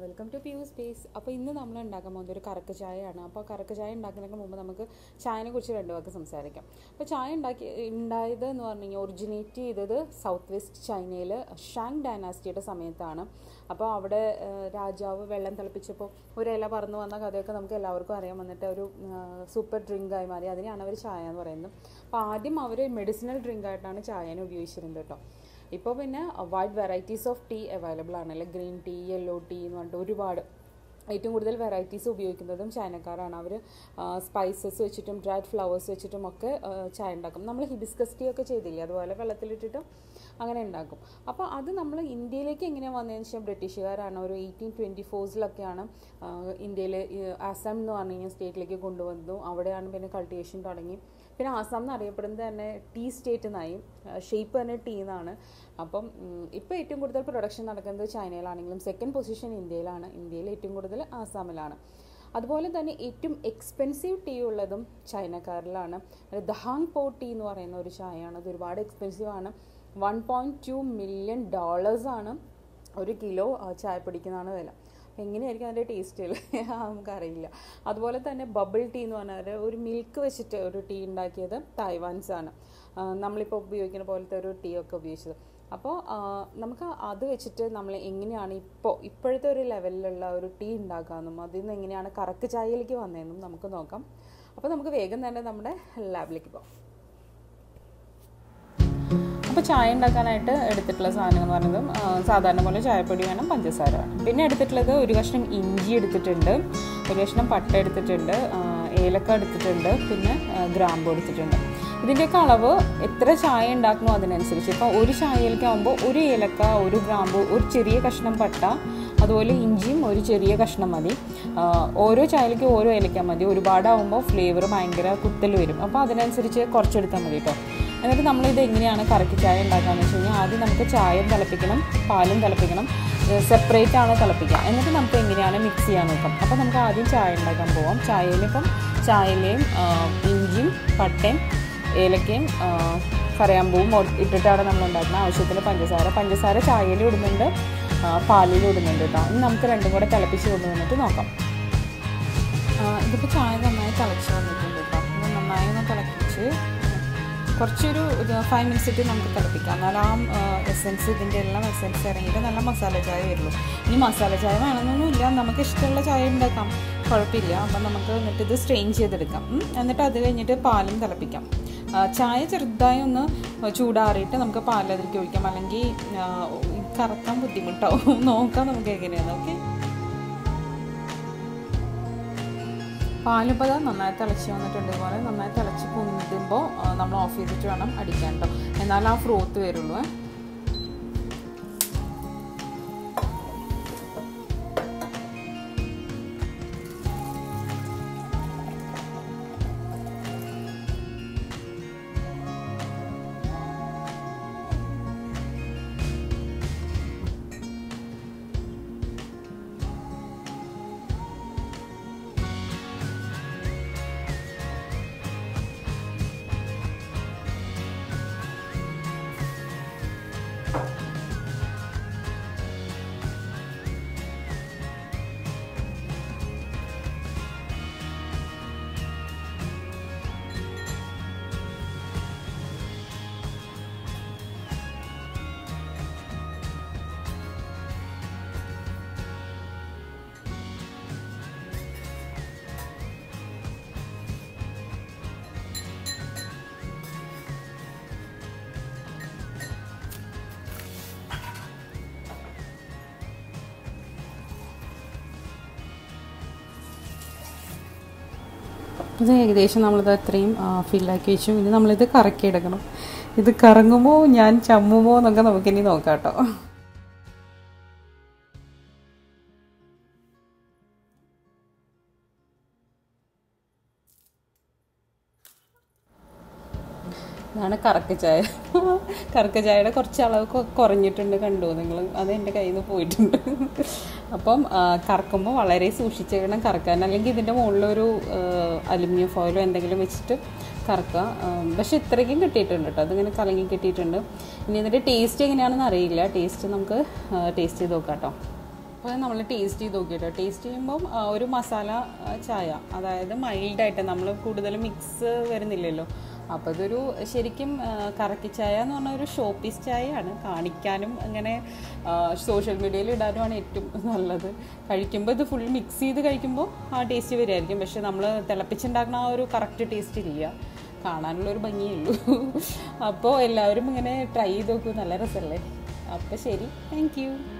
Welcome to പ്യൂ space അപ്പോൾ ഇന്ന് നമ്മൾ ഉണ്ടാക്കാൻ പോകുന്നത് ഒരു കറക്ക് ചായയാണ് അപ്പോൾ കറക്ക് ചായ ഉണ്ടാക്കുന്നതിന് മുമ്പ് നമുക്ക് ചായനെ കുറിച്ച് രണ്ട് വാക്ക് സംസാരിക്കാം അപ്പോൾ ചായ ഉണ്ടാക്കി ഉണ്ടായത് എന്ന് പറഞ്ഞു കഴിഞ്ഞാൽ ഒറിജിനേറ്റ് ചെയ്തത് സൗത്ത് വെസ്റ്റ് ചൈനയിൽ ഷാങ് ഡൈനാസ്റ്റിയുടെ സമയത്താണ് അപ്പോൾ അവിടെ ആ, രാജാവ് വെള്ളം തിളപ്പിച്ചപ്പോൾ ഒരു ഇല പറന്നു വന്ന കഥയൊക്കെ നമുക്ക് എല്ലാവർക്കും അറിയാൻ വന്നിട്ട് ഒരു സൂപ്പർ ഡ്രിങ്കായി മാറി അതിനെയാണ് അവർ ചായ എന്ന് പറയുന്നത് അപ്പോൾ ആദ്യം അവർ മെഡിസിനൽ ഡ്രിങ്ക് ആയിട്ടാണ് ചായനെ ഉപയോഗിച്ചിരുന്നത് കേട്ടോ ഇപ്പോൾ പിന്നെ wide varieties of tea available ആണ് അല്ലെ ഗ്രീൻ ടീ യെല്ലോ ടീ എന്ന് പറഞ്ഞിട്ട് ഒരുപാട് ഏറ്റവും കൂടുതൽ വെറൈറ്റീസ് ഉപയോഗിക്കുന്നതും ചൈനക്കാരാണ് അവർ സ്പൈസസ് വെച്ചിട്ടും ഡ്രൈഡ് ഫ്ലവേഴ്സ് വെച്ചിട്ടും ഒക്കെ ആ, ചായ ഉണ്ടാക്കും നമ്മൾ ഹിബിസ്കസ് ടീ ഒക്കെ ചെയ്തില്ലേ അതുപോലെ വെള്ളത്തിലിട്ടിട്ട് അങ്ങനെ ഉണ്ടാക്കും അപ്പോൾ അത് നമ്മൾ ഇന്ത്യയിലേക്ക് എങ്ങനെയാണ് വന്നതെന്ന് വെച്ചാൽ ബ്രിട്ടീഷുകാരാണ് ഒരു എയ്റ്റീൻ ട്വൻറ്റി ഫോഴ്സിലൊക്കെയാണ് ഇന്ത്യയിൽ ആസാം എന്ന് പറഞ്ഞു കഴിഞ്ഞാൽ സ്റ്റേറ്റിലേക്ക് കൊണ്ടുവന്നു അവിടെയാണ് പിന്നെ കൾട്ടിവേഷൻ തുടങ്ങി പിന്നെ ആസാം എന്ന് അറിയപ്പെടുന്നത് തന്നെ ടീ സ്റ്റേറ്റ് എന്നായി ഷേപ്പ് തന്നെ ടീ എന്നാണ് അപ്പം ഇപ്പോൾ ഏറ്റവും കൂടുതൽ പ്രൊഡക്ഷൻ നടക്കുന്നത് ചൈനയിലാണെങ്കിലും സെക്കൻഡ് പൊസിഷൻ ഇന്ത്യയിലാണ് ഇന്ത്യയിൽ ഏറ്റവും കൂടുതൽ ആസാമിലാണ് അതുപോലെ തന്നെ ഏറ്റവും എക്സ്പെൻസീവ് ടീ ഉള്ളതും ചൈനക്കാരിലാണ് ദഹാങ് പോ ടീ എന്ന് പറയുന്ന ഒരു ചായയാണ് അത് ഒരുപാട് എക്സ്പെൻസീവ് ആണ് വൺ പോയിൻറ്റ് ടു മില്യൺ ഡോളേഴ്സാണ് ഒരു കിലോ ചായ പിടിക്കുന്നതാണ് വില എങ്ങനെയായിരിക്കും അതിൻ്റെ ടേസ്റ്റ് നമുക്കറിയില്ല അതുപോലെ തന്നെ ബബിൾ ടീ എന്ന് പറഞ്ഞാൽ ഒരു മിൽക്ക് വെച്ചിട്ട് ഒരു ടീ ഉണ്ടാക്കിയത് തായ്വാൻസ് ആണ് ആ, നമ്മളിപ്പോൾ ഉപയോഗിക്കുന്ന പോലത്തെ ഒരു ടീ ഒക്കെ ഉപയോഗിച്ചത് അപ്പോൾ ആ, നമുക്ക് അത് വെച്ചിട്ട് നമ്മൾ എങ്ങനെയാണ് ഇപ്പോൾ ഇപ്പോഴത്തെ ഒരു ലെവലിലുള്ള ഒരു ടീ ഉണ്ടാക്കാമെന്നും അതിൽ നിന്ന് എങ്ങനെയാണ് കറക്ക് ചായയിലേക്ക് വന്നതെന്നും നമുക്ക് നോക്കാം അപ്പോൾ നമുക്ക് വേഗം തന്നെ നമ്മുടെ ലാബിലേക്ക് പോകാം അപ്പോൾ ചായ ഉണ്ടാക്കാനായിട്ട് എടുത്തിട്ടുള്ള സാധനങ്ങൾ എന്ന് പറയുന്നത് ആ, സാധാരണ പോലെ ചായപ്പൊടി വേണം പഞ്ചസാര വേണം പിന്നെ എടുത്തിട്ടുള്ളത് ഒരു കഷ്ണം ഇഞ്ചി എടുത്തിട്ടുണ്ട് ഒരു കഷ്ണം പട്ട എടുത്തിട്ടുണ്ട് ആ, ഏലക്ക എടുത്തിട്ടുണ്ട് പിന്നെ ആ, ഗ്രാമ്പു എടുത്തിട്ടുണ്ട് ഇതിൻ്റെയൊക്കെ അളവ് എത്ര ചായ ഉണ്ടാക്കണോ അതിനനുസരിച്ച് ഇപ്പോൾ ഒരു ചായയിലേക്ക് ആകുമ്പോൾ ഒരു ഏലക്ക ഒരു ഗ്രാമ്പു ഒരു ചെറിയ കഷ്ണം പട്ട അതുപോലെ ഇഞ്ചിയും ഒരു ചെറിയ കഷ്ണം മതി ആ, ഓരോ ചായയിലേക്ക് ഓരോ ഏലക്ക മതി ഒരുപാടാവുമ്പോൾ ഫ്ലേവർ ഭയങ്കര കുത്തൽ വരും അപ്പോൾ അതിനനുസരിച്ച് കുറച്ചെടുത്താൽ മതി കേട്ടോ എന്നിട്ട് നമ്മളിത് എങ്ങനെയാണ് കറക്കി ചായ ഉണ്ടാക്കാന്ന് വെച്ച് കഴിഞ്ഞാൽ ആദ്യം നമുക്ക് ചായയും തിളപ്പിക്കണം പാലും തിളപ്പിക്കണം സെപ്പറേറ്റ് ആണ് തിളപ്പിക്കുക എന്നിട്ട് നമുക്ക് എങ്ങനെയാണ് മിക്സ് ചെയ്യാൻ നോക്കാം അപ്പോൾ നമുക്ക് ആദ്യം ചായ ഉണ്ടാക്കാൻ പോവാം ചായയിലിപ്പം ചായയിലെയും ആ, ഇഞ്ചിയും പട്ടയും ഏലക്കയും ആ, കരയാമ്പൂവും ഒ- ഇട്ടിട്ടാണ് നമ്മൾ ഉണ്ടാക്കുന്നത് ആവശ്യത്തിന് പഞ്ചസാര പഞ്ചസാര ചായയിലും ഇടുന്നുണ്ട് ആ, പാലിലും ഇടുന്നുണ്ട് കേട്ടോ ഇനി നമുക്ക് രണ്ടും കൂടെ തിളപ്പിച്ച് കൊണ്ടുവന്നിട്ട് നോക്കാം ഇതിപ്പോൾ ചായ നന്നായി തിളച്ച് വന്നിട്ടുണ്ട് കേട്ടോ ഇത് നന്നായി ഒന്ന് തിളപ്പിച്ച് കുറച്ചൊരു ഫൈവ് മിനിറ്റ്സ് ഇട്ട് നമുക്ക് തിളപ്പിക്കാം എന്നാൽ ആ എസെൻസ് ഇതിൻ്റെ എല്ലാം എസെൻസ് ഇറങ്ങിയിട്ട് നല്ല മസാല ചായ വരുള്ളൂ ഇനി മസാല ചായ വേണമെന്നൊന്നുമില്ല നമുക്ക് ഇഷ്ടമുള്ള ചായ ഉണ്ടാക്കാം കുഴപ്പമില്ല അപ്പം നമുക്ക് എന്നിട്ട് ഇത് സ്ട്രെയിൻ ചെയ്തെടുക്കാം ഉം. എന്നിട്ട് അത് കഴിഞ്ഞിട്ട് പാലും തിളപ്പിക്കാം ആ, ചായ ചെറുതായി ഒന്ന് ചൂടാറിയിട്ട് നമുക്ക് പാൽ അതിലേക്ക് ഒഴിക്കാം അല്ലെങ്കിൽ ആ, കറക്കാൻ ബുദ്ധിമുട്ടാവും നോക്കാം നമുക്ക് എങ്ങനെയാണ് ഓക്കെ പാലിപ്പോൾ നന്നായി തിളച്ച് വന്നിട്ടുണ്ട് ഇതുപോലെ നന്നായി തിളച്ച് പൊന്തുമ്പോൾ നമ്മൾ ഓഫ് ചെയ്തിട്ട് വേണം അടിക്കാൻ കേട്ടോ എന്നാൽ ആ ഫ്രോത്ത് വരുള്ളൂ ഏ. ഇത് ഏകദേശം നമ്മളിത് അത്രയും ഫില്ലാക്കി വെച്ചു ഇനി നമ്മളിത് കറക്കിയെടുക്കണം ഇത് കറങ്ങുമോ ഞാൻ ചമ്മുമോ എന്നൊക്കെ നമുക്കിനി നോക്കാം കേട്ടോ ഇതാണ് കറക്ക ചായ കറക്ക ചായയുടെ കുറച്ച് അളവ് കൊ- കുറഞ്ഞിട്ടുണ്ട് കണ്ടു നിങ്ങൾ അത് എൻ്റെ കയ്യിൽ നിന്ന് പോയിട്ടുണ്ട് അപ്പം ആ, കറക്കുമ്പോൾ വളരെ സൂക്ഷിച്ച് വേണം കറക്കാൻ അല്ലെങ്കിൽ ഇതിൻ്റെ മുകളിലൊരു അലുമിനിയം ഫോയിലോ എന്തെങ്കിലും വെച്ചിട്ട് കറക്കുക ആ, പക്ഷെ ഇത്രയ്ക്കും കിട്ടിയിട്ടുണ്ട് കേട്ടോ അതിങ്ങനെ കലങ്ങി കിട്ടിയിട്ടുണ്ട് ഇനി ഇതിൻ്റെ ടേസ്റ്റ് എങ്ങനെയാണെന്ന് അറിയില്ല ടേസ്റ്റ് നമുക്ക് ടേസ്റ്റ് ചെയ്ത് നോക്കാം കേട്ടോ അപ്പോൾ നമ്മൾ ടേസ്റ്റ് ചെയ്ത് നോക്കിയിട്ട് ടേസ്റ്റ് ചെയ്യുമ്പം ആ, ഒരു മസാല ആ, ചായ അതായത് മൈൽഡായിട്ട് നമ്മൾ കൂടുതൽ മിക്സ് വരുന്നില്ലല്ലോ അപ്പോൾ ഇതൊരു ശരിക്കും ആ, കറക്കി ചായ എന്ന് പറഞ്ഞ ഒരു ഷോപ്പീസ് ചായയാണ് കാണിക്കാനും അങ്ങനെ സോഷ്യൽ മീഡിയയിൽ ഇടാനുമാണ് ഏറ്റവും നല്ലത് കഴിക്കുമ്പോൾ ഇത് ഫുൾ മിക്സ് ചെയ്ത് കഴിക്കുമ്പോൾ ആ ടേസ്റ്റ് വരുമായിരിക്കും പക്ഷെ നമ്മൾ തിളപ്പിച്ചുണ്ടാക്കുന്ന ആ ഒരു കറക്റ്റ് ടേസ്റ്റ് ഇല്ല കാണാനുള്ള ഒരു ഭംഗിയേ ഉള്ളൂ അപ്പോൾ എല്ലാവരും ഇങ്ങനെ ട്രൈ ചെയ്ത് നോക്കൂ നല്ല രസമല്ലേ അപ്പോൾ ശരി താങ്ക് യു